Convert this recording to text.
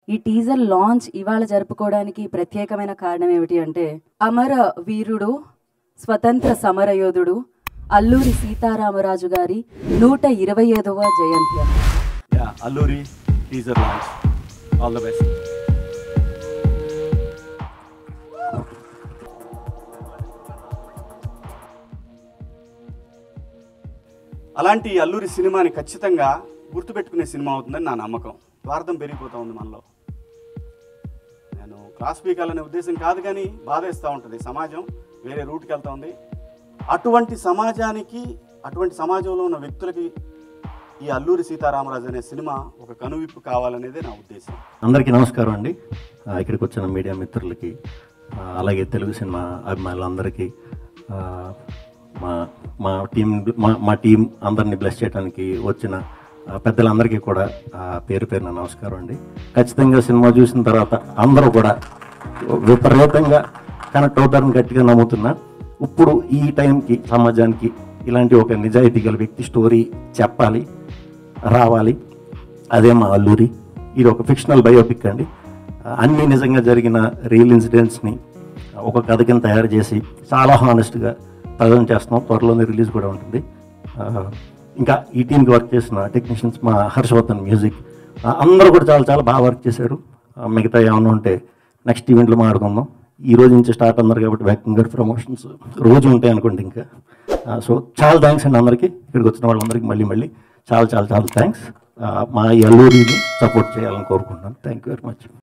ఈ teaser launch ఇవాళ జరుపుకోవడానికి ప్రత్యేకమైన కారణం ఏమిటి అంటే అమర వీరుడు స్వతంత్ర సమరయోధుడు అల్లూరి సీతారామరాజు గారి నూట ఇరవై ఐదవ జయంతి అన్నమాట. Yeah Alluri teaser launch all the best అలాంటి అల్లూరి సినిమాని ఖచ్చితంగా గుర్తుపెట్టుకునే సినిమా అవుతుందని నా నమ్మకం స్వార్థం పెరిగిపోతూ ఉంది మనలో నేను క్లాస్ పీకాలనే ఉద్దేశం కాదు కానీ బాధేస్తూ ఉంటుంది సమాజం వేరే రూట్కి వెళ్తూ ఉంది అటువంటి సమాజానికి అటువంటి సమాజంలో ఉన్న వ్యక్తులకి ఈ అల్లూరి సీతారామరాజు అనే సినిమా ఒక కనువిప్పు కావాలనేదే నా ఉద్దేశం అందరికీ నమస్కారం అండి ఆ, ఇక్కడికి వచ్చిన మీడియా మిత్రులకి ఆ, అలాగే తెలుగు సినిమా అభిమానులందరికీ ఆ, మా మా టీం మా మా టీం అందరినీ బ్లెస్ చేయడానికి వచ్చిన ఆ, పెద్దలందరికీ కూడా ఆ, పేరు పేరున నమస్కారం అండి ఖచ్చితంగా సినిమా చూసిన తర్వాత అందరూ కూడా విపరీతంగా కనెక్ట్ అవుతారని గట్టిగా నమ్ముతున్నా ఇప్పుడు ఈ టైంకి సమాజానికి ఇలాంటి ఒక నిజాయితీ గల వ్యక్తి స్టోరీ చెప్పాలి రావాలి అదే మా అల్లూరి ఇది ఒక ఫిక్షనల్ బయోపిక్ అండి అన్ని నిజంగా జరిగిన రియల్ ఇన్సిడెంట్స్ని ఒక కథ కింద తయారు చేసి చాలా హానెస్ట్గా ప్రజెంట్ చేస్తున్నాం త్వరలోనే రిలీజ్ కూడా ఉంటుంది ఆ, ఇంకా ఈ టీంకి వర్క్ చేసిన టెక్నీషియన్స్ మా హర్షవర్ధన్ మ్యూజిక్ ఆ, అందరూ కూడా చాలా చాలా బాగా వర్క్ చేశారు ఆ, మిగతా ఏమైనా ఉంటే నెక్స్ట్ ఈవెంట్లో మాట్లాడుకుందాం ఈ రోజు నుంచి స్టార్ట్ అన్నారు కాబట్టి వ్యాకింగ్ గారి ప్రమోషన్స్ రోజు ఉంటాయి అనుకోండి ఇంకా సో చాలా థ్యాంక్స్ అండి అందరికీ ఇక్కడికి వచ్చిన వాళ్ళందరికీ మళ్ళీ మళ్ళీ చాలా చాలా చాలా థ్యాంక్స్ మా ఈ అల్లూరిని సపోర్ట్ చేయాలని కోరుకుంటున్నాను థ్యాంక్ యూ వెరీ మచ్